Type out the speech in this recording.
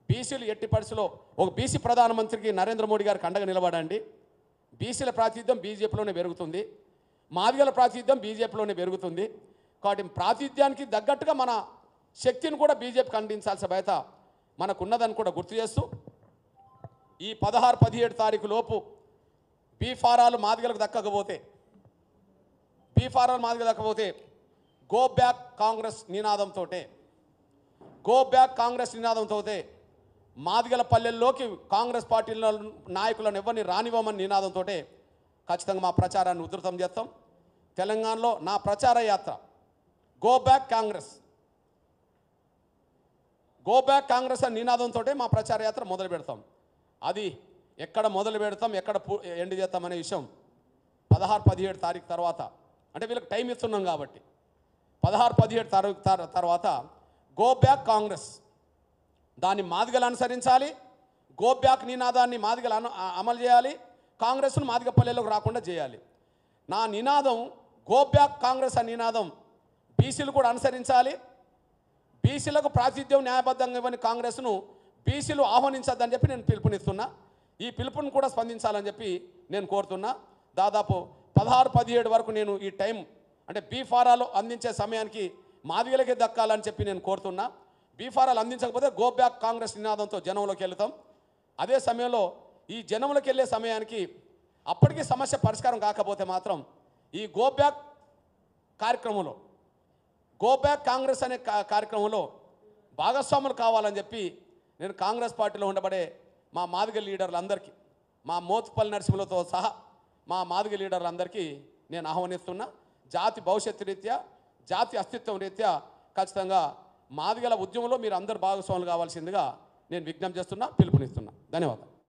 బీసీలు ఎట్టి పరిస్థితిలో ఒక బీసీ ప్రధానమంత్రికి నరేంద్ర మోడీ గారికి అండగా నిలబడండి బీసీల ప్రాతినిధ్యం బీజేపీలోనే పెరుగుతుంది మాదిగల ప్రాతినిధ్యం బీజేపీలోనే పెరుగుతుంది కాబట్టి ప్రాతినిధ్యానికి తగ్గట్టుగా మన శక్తిని కూడా బీజేపీకి అందించాల్సిన బాధ్యత మనకున్నదని కూడా గుర్తు చేస్తూ ఈ పదహారు పదిహేడు తారీఖు లోపు బీ ఫారాలు మాదిగలకు దక్కకపోతే బీ ఫారాలు మాదిగ దక్కకపోతే గో బ్యాక్ కాంగ్రెస్ నినాదంతో గో బ్యాక్ కాంగ్రెస్ నినాదంతో మాదిగల పల్లెల్లోకి కాంగ్రెస్ పార్టీల నాయకులను ఎవరిని రానివ్వమని నినాదంతో ఖచ్చితంగా మా ప్రచారాన్ని ఉధృతం చేస్తాం తెలంగాణలో నా ప్రచార యాత్ర go back Congress go back Congress అనే నినాదంతో మా ప్రచార యాత్ర మొదలు పెడతాం అది ఎక్కడ మొదలు పెడతాం ఎక్కడ పూ- ఎండ్ చేస్తాం అనే విషయం పదహారు పదిహేడు తారీఖు తర్వాత అంటే వీళ్ళకి టైం ఇస్తున్నాం కాబట్టి పదహారు పదిహేడు తారీఖు తర్- తర్వాత గో బ్యాక్ కాంగ్రెస్ దాన్ని మాదిగలు అనుసరించాలి గో బ్యాక్ నినాదాన్ని మాదిగలు అను ఆ- అమలు చేయాలి కాంగ్రెస్ను మాదిగ పల్లెలకు రాకుండా చేయాలి నా నినాదం గో బ్యాక్ కాంగ్రెస్ అనే నినాదం బీసీలు కూడా అనుసరించాలి బీసీలకు ప్రాతినిధ్యం న్యాయబద్ధంగా ఇవ్వని కాంగ్రెస్ను బీసీలు ఆహ్వానించద్దని చెప్పి నేను పిలుపునిస్తున్నా ఈ పిలుపుని కూడా స్పందించాలని చెప్పి నేను కోరుతున్నా దాదాపు పదహారు పదిహేడు వరకు నేను ఈ టైం అంటే బీ ఫారాలు అందించే సమయానికి మాదిగలకే దక్కాలని చెప్పి నేను కోరుతున్నా బీ ఫారాలు అందించకపోతే గో బ్యాక్ కాంగ్రెస్ నినాదంతో జనంలోకి వెళ్తాం అదే సమయంలో ఈ జనంలోకి వెళ్ళే సమయానికి అప్పటికీ సమస్య పరిష్కారం కాకపోతే మాత్రం ఈ గో బ్యాక్ కార్యక్రమంలో గో బ్యాక్ కాంగ్రెస్ అనే కా- కార్యక్రమంలో భాగస్వాములు కావాలని చెప్పి నేను కాంగ్రెస్ పార్టీలో ఉండబడే మా మాదిగ లీడర్లందరికీ మా మోత్పల్లి నరసింహులతో సహా మా మాదిగ లీడర్లందరికీ నేను ఆహ్వానిస్తున్నా జాతి భవిష్యత్తు రీత్యా జాతి అస్తిత్వం రీత్యా ఖచ్చితంగా మాదిగల ఉద్యమంలో మీరు అందరు భాగస్వాములు కావాల్సిందిగా నేను విజ్ఞప్తి చేస్తున్నా పిలుపునిస్తున్నా ధన్యవాదాలు